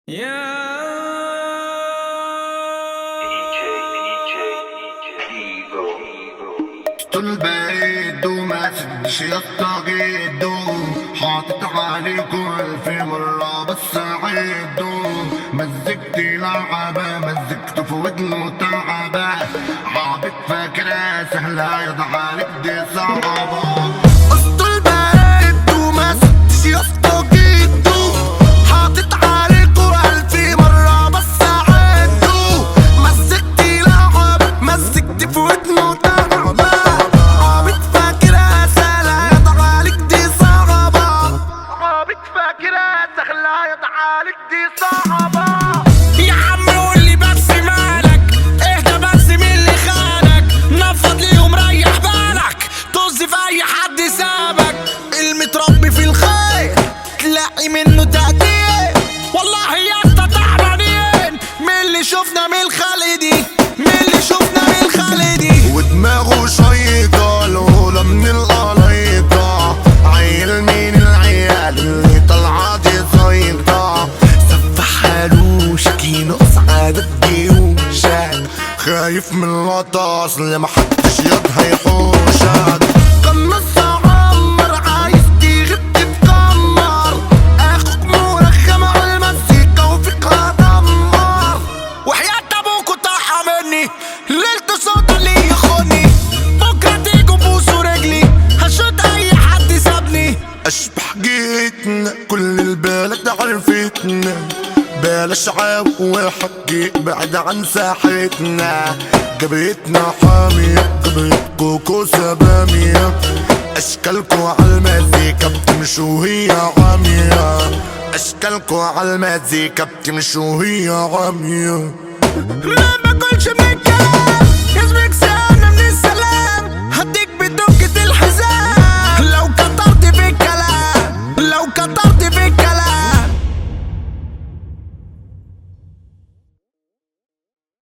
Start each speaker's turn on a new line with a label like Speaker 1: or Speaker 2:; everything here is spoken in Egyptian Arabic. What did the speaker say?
Speaker 1: يا
Speaker 2: البيت وما سدش يطاقيد حاطط علي كل في مرة بس عيد مزقتي لعبة مزقت في ودنه تعبة عابك فاكرة سهلة يضع لك دي صعبة قصة البيت وما سدش يطاقيد حاطط عليكوا ألف مرة بس عدوا مزقتي لعب مزقتي في ودنه تعبة عابك فاكرة سهلة يضع عليك دي صعبة عابك فاكرة سهلة يضع عليك دي صعبة
Speaker 3: يا عم قول لي بس مالك اهدى بس من اللي خانك نفض ليهم ريح بالك طز في اي حد سابك المتربي في الخير تلاقي منه تقدير والله يا اسطى تعبانين من اللي شفنا من الخالدي من اللي شفنا من الخالدي
Speaker 2: ودماغه شيطة الأولى من القليطة عيل مين العيال اللي طلعة دي زيطة سفح حاله شكي نقص عادة جيوشك خايف من الغطاس اللي محدش يد هيحوشك قمص عمر عايز تغيب تتكمر اخوك مرخم على المزيكا وفيك دمر
Speaker 3: وحياة ابوكوا طاحة مني ليلته صوت اللي يخوني بكرة تيجوا بوسوا رجلي هشوت اي حد سابني
Speaker 2: اشبح جيتنا كل البلد عرفتنا بلاش عاو وحكي بعد عن ساحتنا جبهتنا حامية جبهة كوكو سبامية اشكالكو عالمزيكا بتمشوا هي عامية اشكالكو عالمزيكا بتمشوا هي عامية
Speaker 3: ما باكلش من